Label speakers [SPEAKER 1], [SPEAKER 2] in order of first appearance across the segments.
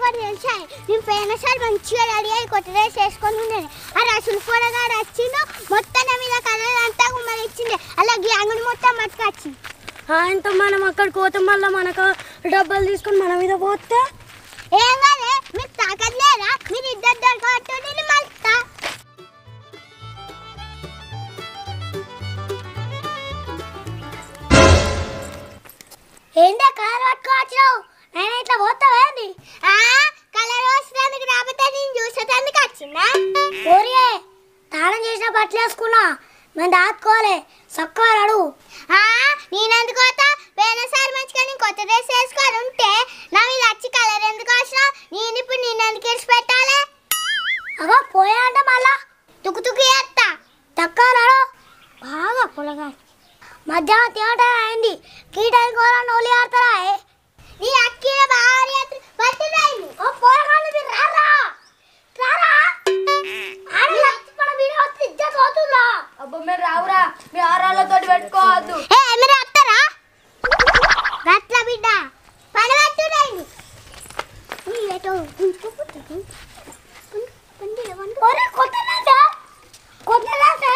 [SPEAKER 1] ఒకటి తెలుసా నేను పోయినసారి మంచిగా రెడీ అయ్యి కొత్త డ్రెస్ వేసుకొని ఉండేది ఆ రసులు పొడగాడు వచ్చిండు మొత్తం నా మీద కలర్ అంతా గుమ్మలు ఇచ్చింది అలాగే అంగుడి మొత్తం మట్టుకొచ్చింది
[SPEAKER 2] ఆయనతో మనం అక్కడికి పోతే మళ్ళీ మనకు డబ్బులు తీసుకొని మన మీద పోతే
[SPEAKER 1] ఏం కాదే మీకు తాకట్ లేదా మీరు ఇద్దరు దొరకబట్టు నేను మలుతా
[SPEAKER 2] ఏంటే కలర్ పట్టుకోవచ్చు నేను ఇట్లా పోతావేంది
[SPEAKER 1] ఆ కలర్ వస్తానికి రాబోతే నేను చూసేటానికి వచ్చిందా
[SPEAKER 2] ఓరియే తాళం చేసిన బట్టలు వేసుకున్నా మేము దాచుకోవాలి చక్కగా అడుగు
[SPEAKER 1] ఆ నేనెందుకు పోతా పోయినసారి మంచిగా నేను కొత్త డ్రెస్ వేసుకొని ఉంటే నా మీద వచ్చి కలర్ ఎందుకు వచ్చినా నేను ఇప్పుడు నేను ఎందుకు ఇడిచి పెట్టాలి
[SPEAKER 2] అగో పోయా అంటే మళ్ళా
[SPEAKER 1] తుక్కు తుక్కు చేస్తా
[SPEAKER 2] చక్కగా అడుగు
[SPEAKER 1] బాగా పొలగా
[SPEAKER 2] మధ్యాహ్నం తినటం అయింది కీటాయి కూర నోలి ఆడతారా ఏ?
[SPEAKER 1] నీ అక్కిన భార్య పట్టుదాయి
[SPEAKER 2] ఓ పోరగాళ్ళు మీరు రారా రారా ఆడ లక్ష్మణ మీరు వస్తే ఇజ్జత్ అవుతుందా
[SPEAKER 3] అబ్బా మీరు రావురా మీ ఆరాళ్ళతోటి పెట్టుకోవద్దు
[SPEAKER 1] ఏ మీరు వస్తారా గట్ల బిడ్డ పని పట్టుదాయి నీ ఏటో ఉంచుకుంటుంది
[SPEAKER 2] ఒరే కొత్త నాసా కొత్త నాసా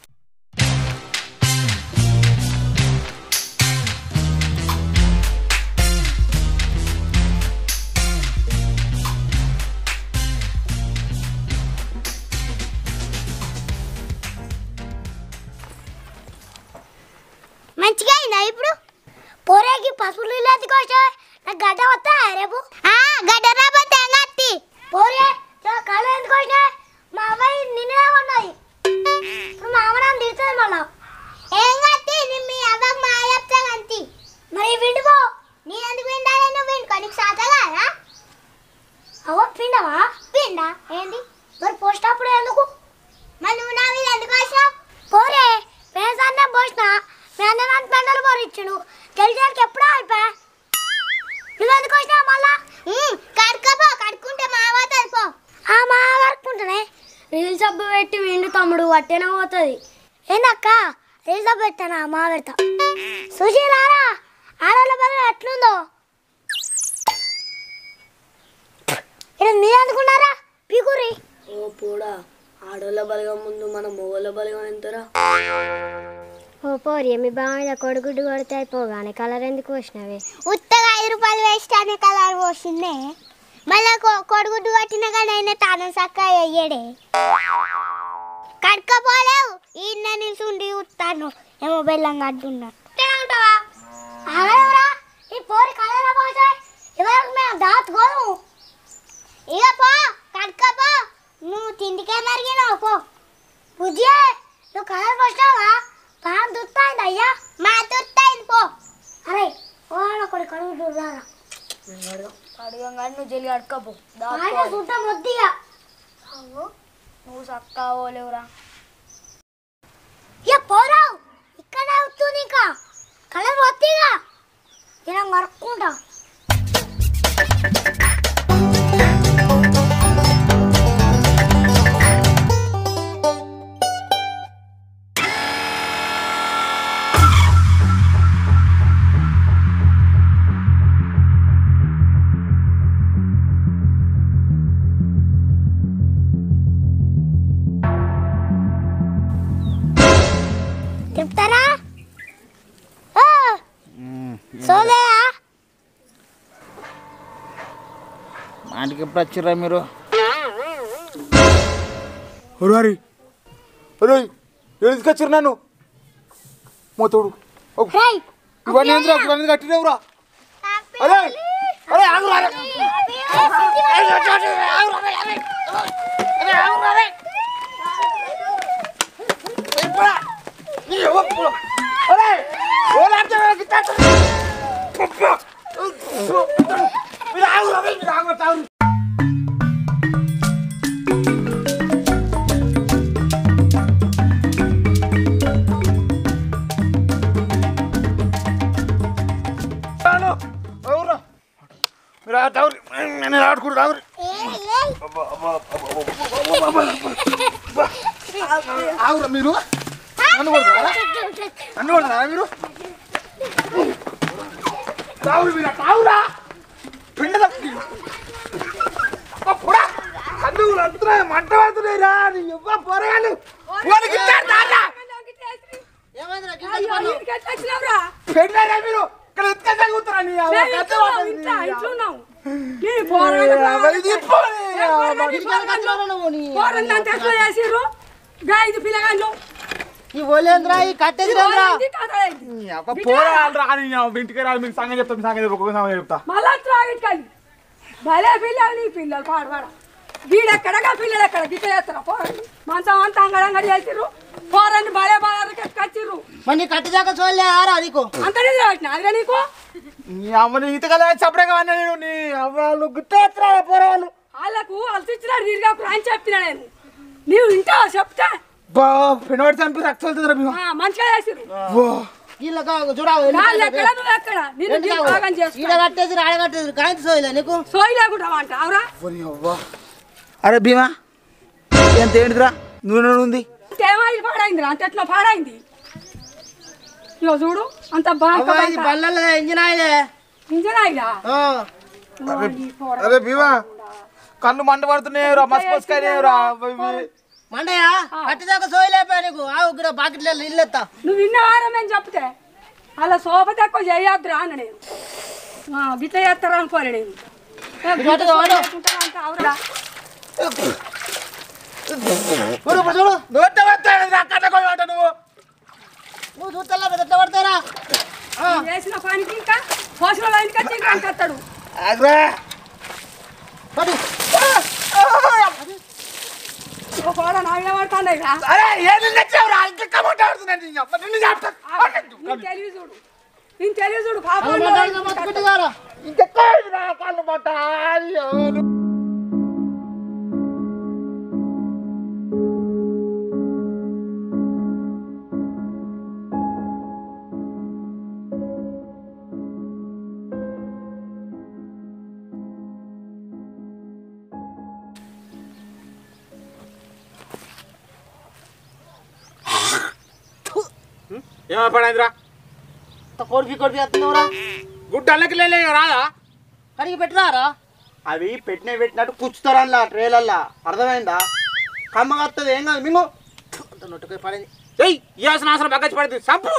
[SPEAKER 1] మంచిగా అయిందా ఇప్పుడు
[SPEAKER 2] పోరేకి పసుపులు ఇల్లు ఎత్తుకొచ్చా నాకు గడ్డ వస్తా రేపు
[SPEAKER 1] ఆ గడ్డ రాబోతే ఎంగత్తి
[SPEAKER 2] పోరే కళ్ళు ఎందుకు వచ్చా మా అమ్మాయి నిన్నే ఉన్నది ఇప్పుడు మా అమ్మ నన్ను తిడుతుంది మళ్ళా
[SPEAKER 1] ఏం కత్తి నేను మీ అవ్వకు మా చెప్తా అంతి
[SPEAKER 2] మరి విండిపో
[SPEAKER 1] నేను ఎందుకు విండాలి నువ్వు విండుకో నీకు సాత కాదా
[SPEAKER 2] అవ్వ పిండవా
[SPEAKER 1] పిండా ఏంది
[SPEAKER 2] మరి పోస్ట్ అప్పుడు ఎందుకు
[SPEAKER 1] మరి నువ్వు నా మీద ఎందుకు వచ్చినావు
[SPEAKER 2] పోరే పేసాన్నే పోసిన మీ అన్న నన్ను పెండలు పోరిచ్చును గెలిచానికి ఎప్పుడో అయిపోయా నువ్వెందుకు వచ్చినావు మళ్ళా
[SPEAKER 1] ఉమ్, కడుక్కోపో కడుక్కుంటే మా పోతుంది పో
[SPEAKER 2] ఆ మా వరకుంటున్నాయి
[SPEAKER 3] రీల్ సబ్బు పెట్టి విండు తమ్ముడు అట్టేనే పోతుంది
[SPEAKER 2] ఏందక్క రీల్స్ పెట్టానా మా పెడతా సుశీలారా ఆడవాళ్ళ పని ఎట్లుందో ఇక్కడ మీరు అనుకున్నారా పీకురి
[SPEAKER 3] ఓ పోడా ఆడోళ్ళ బలగం ముందు మన మొగోళ్ళ బలగం ఎంతరా
[SPEAKER 2] ఓ పోరి మీ బాగా కొడుగుడ్డు కొడితే అయిపోగానే కలర్ ఎందుకు వచ్చినవి
[SPEAKER 1] ఉత్తగా ఐదు రూపాయలు వేస్ట్ అనే కలర్ పోసిందే మళ్ళా కొ- కొడుగుడ్డు కట్టిన కానీ అయినా తాను చక్క వేయడే కడుక్కపోలేవు ఈ నిల్చుండి చూస్తాను ఏమో బెల్లం కట్టున్నా
[SPEAKER 2] ఉంటావా ఆగలేవురా ఈ పోరి కలర్ పోసాయి ఇవరకు మేము దాచుకోను
[SPEAKER 1] ఇక పో కడుక్కపో నువ్వు తిండికే మరిగినావు పో
[SPEAKER 2] బుజ్జే నువ్వు కలర్ పోసినావా పాన్ దుత్తాయింది అయ్యా
[SPEAKER 1] మా తుర్తాయింది పో
[SPEAKER 2] అరే ఓడ కొడు కడుగుడ్డు రారా
[SPEAKER 3] అడగం కానీ నువ్వు జల్లి అడకపో
[SPEAKER 2] ఆయన సుట్ట మొద్దిగా
[SPEAKER 3] నువ్వు చక్కా పోలేవురా
[SPEAKER 2] ఇక పోరావు ఇక్కడే అవుతుంది ఇంకా కలర్ వత్తిగా నేను మరక్కుంటా తిప్పుతారా ఓ, సోలేరా
[SPEAKER 4] మాటికి ఎప్పుడు వచ్చిర్రా మీరు ఒరారి ఒరే ఎందుకు వచ్చిర్రు నన్ను మోతోడు
[SPEAKER 2] రేయ్
[SPEAKER 4] ఇవన్నీ ఎందుకు ఇవన్నీ కట్టినవురా అరే అరే ఆగురా అరే. అరే, ఆగురా, అరే, అరే. అరే, ఆగురా, అరే. ఇప్పుడా? నీ ఎవ్వ పుల్ల. అరే, ఓలాడుతారా, గిట్టాడుతారా? అబ్బా. మీరు ఆగురా, అరే, మీరు ఆగురా, తాగురు. రాను. ఆగురా. మీరు ఆ తాగురు. నేను ఆడుకుంటూ తాగురు ఆగురా మీరు నన్ను కొడతారా నన్ను కొడతారా మీరు తాగురు మీరు తాగురా పిండ తప్పి అబ్బా పుడా కన్ను అంటున్నాయి మంట పడుతున్నాయి రా నీ అబ్బా పోరగాళ్ళు వాళ్ళకి ఇచ్చారు నాన్న పెట్టారా మీరు ఇక్కడ ఎత్తుకెళ్ళి కూతురా నీ అవ్వ కథ పడుతుంది నీ అవ్వ. ఇది పోనీ, అవ్వ.
[SPEAKER 5] ఐదు పిల్లగాళ్ళు
[SPEAKER 6] ఈ ఒలేంద్రా ఈ కట్టేదిరా
[SPEAKER 4] నీ అవ్వ పోరగాళ్ళు రా నీ అవ్వ ఇంటికి రా మీకు సంగతి చెప్తా మీ సంగతి చెప్పు, ఒక్కొక్క సంగతి చెప్తా
[SPEAKER 5] మళ్ళా త్రాగిట్కాలి భలే పిల్లలు నీ పిల్లలు పాడవాడ వీడెక్కడగా పిల్లలు ఎక్కడ గిట్ట చేస్తారా పోరండి మంచం అంతా అంగడంగడి చేసిర్రు పోరండి భలే బాగా కచ్చిర్రు
[SPEAKER 6] మరి నీ కట్టి దాకా చూడలే ఆరా నీకు
[SPEAKER 5] అంత నిద్ర పెట్టిన అదిగా నీకు
[SPEAKER 4] నీ అమ్మ నీ ఈత కదా చప్పడగా అన్నా నేను నీ అవ్వాళ్ళు గుర్తెత్తరా పోరగాళ్ళు
[SPEAKER 5] వాళ్ళకు వాళ్ళు ఇచ్చినారు తిరిగాకు అని చెప్పిన నేను నీవు వింటావా చెప్తే
[SPEAKER 4] బా పెనబడి చంపి రక్తం వెళ్తుంది రా భీమా
[SPEAKER 5] ఆ, మంచిగా చేసిర్రు
[SPEAKER 4] వా.
[SPEAKER 6] వీళ్ళగా చూడా
[SPEAKER 5] వాళ్ళు ఎక్కడ నువ్వు ఎక్కడ నేను దీన్ని భాగం
[SPEAKER 6] ఈడ
[SPEAKER 5] చేస్తా
[SPEAKER 6] కట్టేది ఆడ కట్టేది కాంతి సోయలే నీకు
[SPEAKER 5] సోయి లేకుండా అంట అవురా
[SPEAKER 4] పోనీ అవ్వా అరే భీమా ఎంత ఏంటిదిరా నూనె ఉంది
[SPEAKER 5] తేమాయిలు పాడైంది అంత ఎట్లా పాడైంది ఇగో చూడు అంత బాగా
[SPEAKER 6] అవ్వ, ఇది బల్లల ఇంజిన్ ఆయిలే
[SPEAKER 5] ఇంజన్ ఆయిలా
[SPEAKER 6] ఆ.
[SPEAKER 4] అరే భీమా కళ్ళు మంట పడుతున్నాయి రా మస్తు మస్తుకాయ రా
[SPEAKER 6] మండయ్య కట్టి దాకా సోయలేపోయా నీకు ఆవు ఇక్కడ బాకెట్లో ఇల్లు ఎత్తా
[SPEAKER 5] నువ్వు విన్నవారా మేము చెప్తే అలా సోప తక్కువ చేయొద్దురా అన్న నేను ఆ, గిట్ల చేస్తారా అనుకోలే నేను ఏ, గిట్ల సోప చేసుకుంటారా అంటే అవురా
[SPEAKER 6] చూడు ఇప్పుడు చూడు
[SPEAKER 4] నువ్వు
[SPEAKER 6] నువ్వు చూస్తలా ఎట్లా పడతారా
[SPEAKER 5] నువ్వు చేసిన పనికి ఇంకా పోసిన లైన్కి వచ్చి ఇంకా కత్తాడు
[SPEAKER 4] ఆగ్రా.
[SPEAKER 6] పడు
[SPEAKER 5] ఓ కూడా నాయన పడుతుంది ఇక
[SPEAKER 4] అరే ఏం తెచ్చావురా ఇంకా కమంట పడుతున్నాను నీ అమ్మ నిన్ను చెప్తా
[SPEAKER 5] నేను తెలివి చూడు నేను తెలివి చూడు పాప
[SPEAKER 6] మత్తుకుంటున్నారా
[SPEAKER 4] ఇంకెక్కువ అయిందిరా కళ్ళు మంట అయ్యో. ఏమో పడైందిరా
[SPEAKER 6] కొడిపి కొడిపి వస్తున్నావురా
[SPEAKER 4] గుడ్డ అల్లకి లేలే రాదా
[SPEAKER 6] కడిగి పెట్టినారా
[SPEAKER 7] అవి పెట్టిన పెట్టినట్టు కూర్చుతారు అందులో ట్రేలల్లా అర్థమైందా కమ్మగా వస్తుంది ఏం కాదు మింగు
[SPEAKER 6] అంత నొట్టుకొని పడింది
[SPEAKER 4] ఏయ్ ఇవ్వాల్సిన అవసరం బగ్గచ్చి పడుతుంది సంపు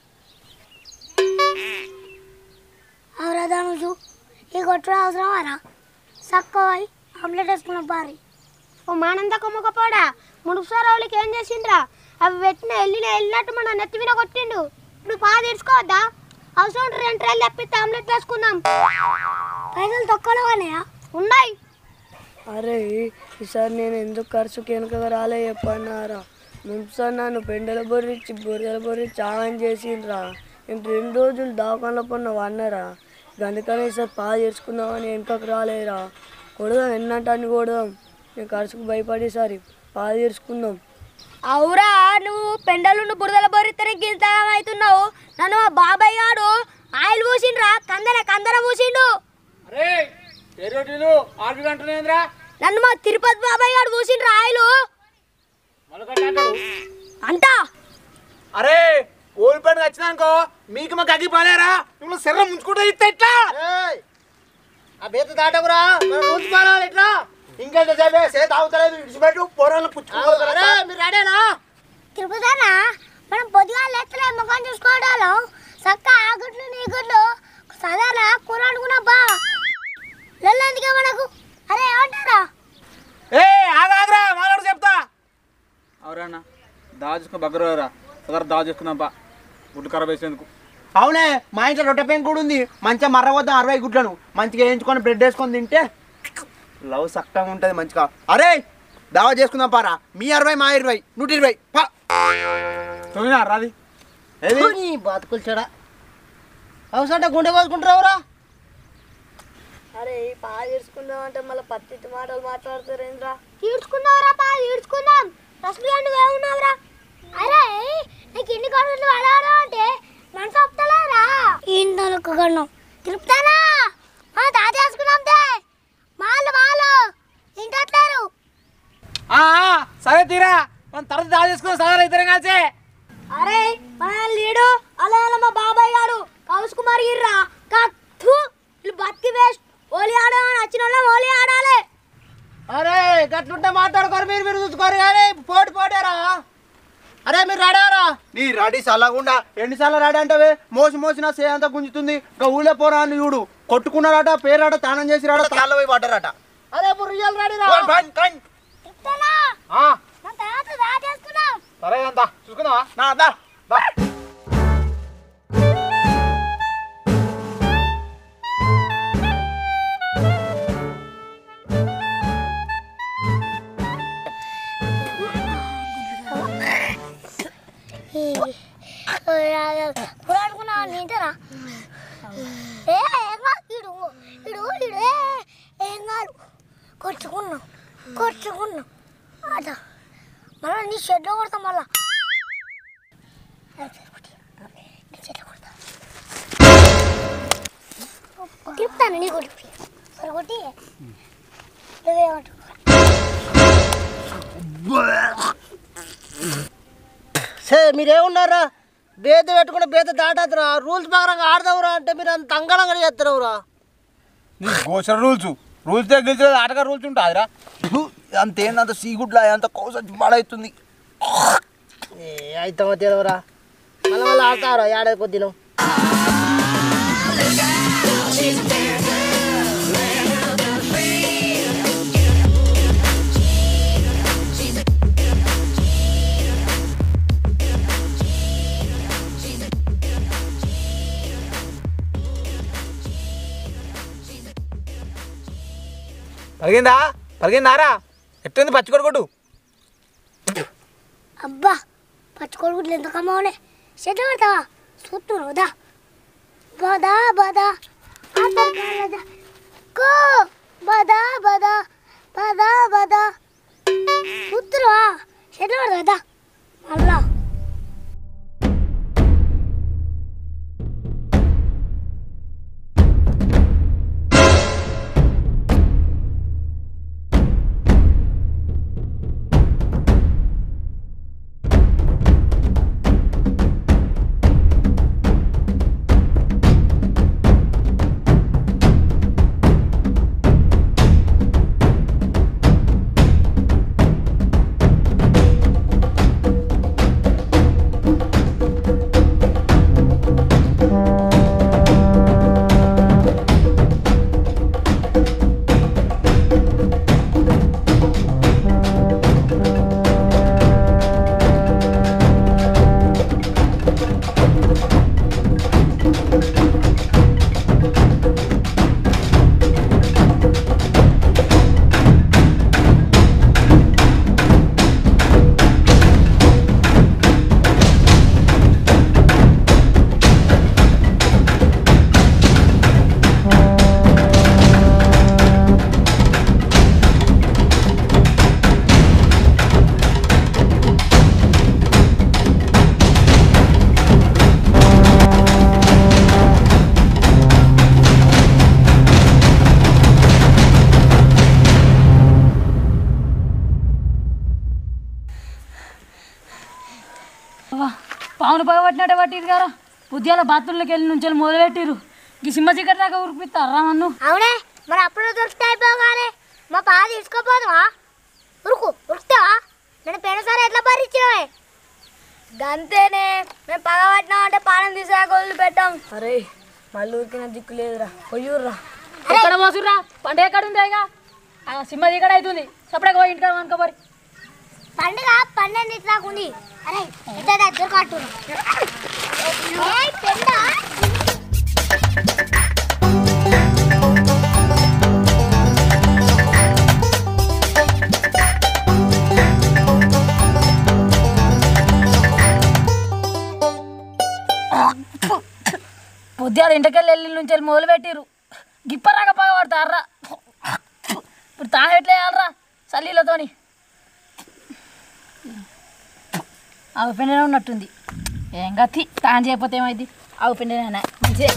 [SPEAKER 2] అవురా ధనుజు ఈ కొట్టుడు అవసరమారా సక్కవాయి ఆమ్లెట్ వేసుకున్న పారి
[SPEAKER 1] ఓ మానంద కొమ్మకపోడా ముడుపు సారావులకి ఏం చేసిండ్రా అవి పెట్టిన వెళ్ళిన వెళ్ళినట్టు మన నెత్తి మీద కొట్టిండు ఇప్పుడు పా తీసుకోవద్దా అవసరం ఉంటే రెండు ట్రైలు తెప్పిస్తే ఆమ్లెట్ వేసుకుందాం
[SPEAKER 2] పైసలు తొక్కలేవనయా
[SPEAKER 1] ఉన్నాయి
[SPEAKER 3] అరే ఈసారి నేను ఎందుకు ఖర్చుకి వెనుకగా రాలే చెప్పన్నారా ముందుసారి నన్ను పెండల బొర్రిచ్చి బొర్రెల బొర్రిచ్చి ఆగం చేసిండ్రా నేను రెండు రోజులు దావకాన్లో పన్న వన్నరా అందుకని ఈసారి పా చేసుకుందామని వెనుకకు రాలేరా కొడదాం ఎన్నంటే అన్ని కొడదాం నేను ఖర్చుకు భయపడేసారి పా తీర్చుకుందాం
[SPEAKER 2] అవురా నువ్వు పెండలుండు బురదల బొరితేనే గింత అవుతున్నావు నన్ను మా బాబాయ్ గాడు ఆయిల్ పూసిండ్రా కందర కందర పూసిండు
[SPEAKER 4] అరే ఎరుటీలు ఆరు గంటలేంద్రా
[SPEAKER 2] నన్ను మా తిరుపతి బాబాయ్ గాడు పూసిండ్రా ఆయిల్
[SPEAKER 4] మొలకట్ట అంటాడు
[SPEAKER 2] అంటా
[SPEAKER 4] అరే ఓడిపోయిన వచ్చినానుకో మీకు మాకు అగ్గిపోలేరా మిమ్మల్ని శర్ర ముంచుకుంటే ఇస్తే ఇట్లా
[SPEAKER 6] ఏయ్, ఆ బేత దాటకురా మనం రోజు పారాలి ఇట్లా
[SPEAKER 7] ఇంకెంత సేపే సేత అవుతలేదు ఇడిచిపెట్టు పొరలను
[SPEAKER 6] అరే
[SPEAKER 7] పుచ్చుకోవాలి
[SPEAKER 6] మీరు రెడేనా
[SPEAKER 1] తిరుపతినా మనం పొద్దుగా లేస్తలే ముఖం చూసుకోవడాలో చక్క ఆ గుడ్లు నీ గుడ్లు సదారా కూర అనుకున్నా బా లొల్లందుకే మనకు అరే ఏమంటారా
[SPEAKER 4] ఏ ఆగాగ్రా మాట్లాడు చెప్తా అవురన్నా దావ చూసుకుని బగ్గరరా సదర దావ చేసుకుందాం బా గుడ్డు ఖరాబ్ వేసేందుకు
[SPEAKER 7] అవునే మా ఇంట్లో రొట్టె పెంకు కూడా ఉంది మంచిగా మర్రవద్దాం అరవై గుడ్లను మంచిగా వేయించుకొని బ్రెడ్ వేసుకొని తింటే లవ్ సక్కగా ఉంటుంది మంచిగా అరే దావా చేసుకుందాం పారా మీ అరవై మా ఇరవై నూట ఇరవై పా.
[SPEAKER 4] తొమ్మిది రాది
[SPEAKER 7] ఏది
[SPEAKER 6] నీ బతుకులు చెడ అవసరం గుండె కోసుకుంటావురా
[SPEAKER 3] అరే పా చేసుకుందాం అంటే మళ్ళీ పత్తి మాటలు మాట్లాడతారేంద్రా
[SPEAKER 1] ఈడ్చుకుందాంరా పా ఈడ్చుకుందాం రసలు గండు వేవున్నావురా అరే నీకు ఇన్ని కడుగులు పడాలా అంటే మనసు ఒప్పుతలేరా
[SPEAKER 2] ఇంతకు గన్ను
[SPEAKER 1] తిరుపుతానా ఆ దాది వేసుకున్నాం తే మాలు మాలు ఇంకట్లేరు
[SPEAKER 4] ఆ, ఆ, సరే తీరా మనం తర్వాత దావ చేసుకుందాం సదర ఇద్దరం కలిసి
[SPEAKER 2] అరే మన లీడు అలా అలా మా బాబాయ్ గారు కౌసు కుమార్ గిర్రా కత్తు వీళ్ళు బతికి వేస్ట్ ఓలి ఆడమని వచ్చిన వాళ్ళం ఓలి ఆడాలి
[SPEAKER 6] అరే గట్లుంటే మాట్లాడుకోరు మీరు మీరు చూసుకోరు కానీ పోటీ పోటారా అరే మీరు రాడారా
[SPEAKER 7] నీ రెడీ చల్లకుండా ఎన్నిసార్లు రెడీ అంటావే మోసి మోసిన సే అంతా గుంజుతుంది ఇంకా ఊళ్ళో పోరా అని చూడు కొట్టుకున్నారట పేరాట తానం చేసిరాట తాళ్ళ పోయి పడ్డారట
[SPEAKER 6] అరే ఇప్పుడు రియల్ రాడిరా
[SPEAKER 7] కన్, కన్, కన్.
[SPEAKER 1] చెప్తానా
[SPEAKER 4] ఆ,
[SPEAKER 1] మన తర్వాత దాటేసుకున్నాం
[SPEAKER 4] సరే అంతా చూసుకుందామా
[SPEAKER 7] నా, దా, దా.
[SPEAKER 1] పురాడుకున్నా నింటరా ఏ ఏం కాదు ఇడు ఇడు ఇడు ఏ ఏం కాదు కొట్టుకున్నాం కొట్టుకున్నాం అట మళ్ళీ నీ షెడ్లో కొడతాం మళ్ళా నీ షెడ్లో కొడతా తిప్పుతాను నీ కొట్టి సరే కొట్టి నువ్వేమంటావు
[SPEAKER 6] సే మీరేమున్నారా బేత పెట్టుకుంటే బేత దాటాతురా రూల్స్ ప్రకారంగా ఆడదావురా అంటే మీరు అంత అంగళంగా చేస్తున్నావురా
[SPEAKER 4] నీ గోచర రూల్స్ రూల్స్ దగ్గర ఆటగా రూల్స్ ఉంటాదిరా
[SPEAKER 7] అంతేందంత సీగుడ్లా అంత కోస బాడవుతుంది
[SPEAKER 6] ఏ అయితే తెలియరా మళ్ళీ మళ్ళీ ఆడతావురా ఏడాది కొద్దినం
[SPEAKER 4] పలిగిందా పలిగిందారా ఎట్టుంది పచ్చికొడు కొట్టు
[SPEAKER 1] అబ్బా పచ్చుకోడు గుడ్లు ఎంత కమ్మవునే చెట్లు పెడతావా చూస్తున్నావు వదా బదా బదా బదా బదా కో బదా బదా బదా బదా చూస్తున్నావా చెట్లు పెడతావు వదా మళ్ళా
[SPEAKER 5] పావును పగబట్టినట్టే పట్టిరు కదా ఉద్యాల బాత్రూంలోకి వెళ్ళి నుంచి మొదలెట్టిరు ఈ సింహ చీకటి దాకా ఉరిపిస్తారా నన్ను
[SPEAKER 1] అవునే మరి అప్పుడు దొరికితే అయిపోగానే మా పాద తీసుకోపోదువా ఉరుకు ఉరుకుతావా నేను పెనసారి ఎట్లా భరించినవే
[SPEAKER 2] గంతేనే మేము పగబట్టినాం అంటే పానం తీసాక వదిలి పెట్టాం
[SPEAKER 3] అరే మళ్ళీ ఊరికిన దిక్కు లేదురా పొయ్యూర్రా
[SPEAKER 5] ఎక్కడ మోసురా పండుగ ఎక్కడ ఉంది ఇక ఆ సింహ చీకటి అవుతుంది సపరేట్ పోయి ఇంటికి అనుకోబరి
[SPEAKER 1] పండుగ పన్నెండు ఇట్లాగా ఉంది అరే ఎట్లా దగ్గర కట్టు పెండ
[SPEAKER 5] పొద్దుగాల ఇంటికెళ్ళి వెళ్ళి నుంచి వెళ్ళి మొదలు పెట్టిరు గిప్పరాగా పగబడతారా ఇప్పుడు తాను ఎట్లా వేయాలరా చల్లీలతోని ఆవు పిండినే ఉన్నట్టుంది ఏం గతి తాను చేయకపోతే ఏమైంది ఆవు పిండినే మంచిదే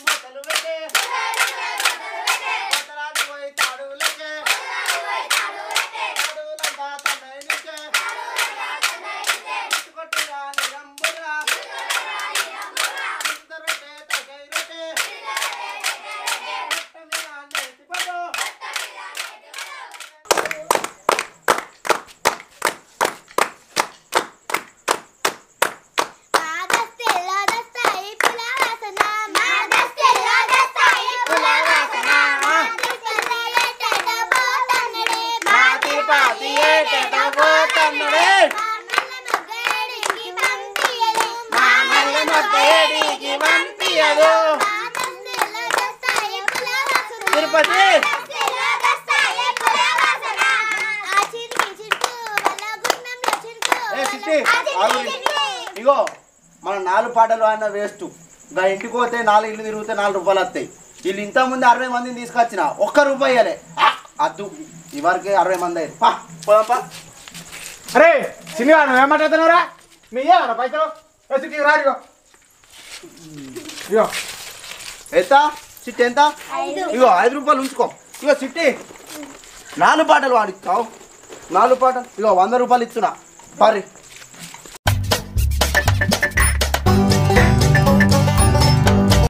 [SPEAKER 7] పోయి తాడులకే తిరుపతి ఏ సిట్టి ఆగు. ఇగో మన నాలుగు పాటలు అన్న వేస్ట్ ఇంకా ఇంటికి పోతే నాలుగు ఇల్లు తిరిగితే నాలుగు రూపాయలు వస్తాయి వీళ్ళు ఇంత ముందు అరవై మందిని తీసుకొచ్చిన ఒక్క రూపాయి ఇవ్వలే అద్దు ఇవరికి అరవై మంది అయ్యారు పా పోదాంపా
[SPEAKER 4] అరే చిన్నగా నువ్వు ఏమాట్లాడుతున్నావురా మీ ఏమన్నా పైసలు ఏ సిటీ రా ఇగో ఇగో
[SPEAKER 7] ఎంత చిట్టి ఎంత ఇగో ఐదు రూపాయలు ఉంచుకో ఇగో చిట్టి నాలుగు పాటలు వాడిస్తావు నాలుగు పాటలు ఇగో వంద రూపాయలు ఇస్తున్నా పరి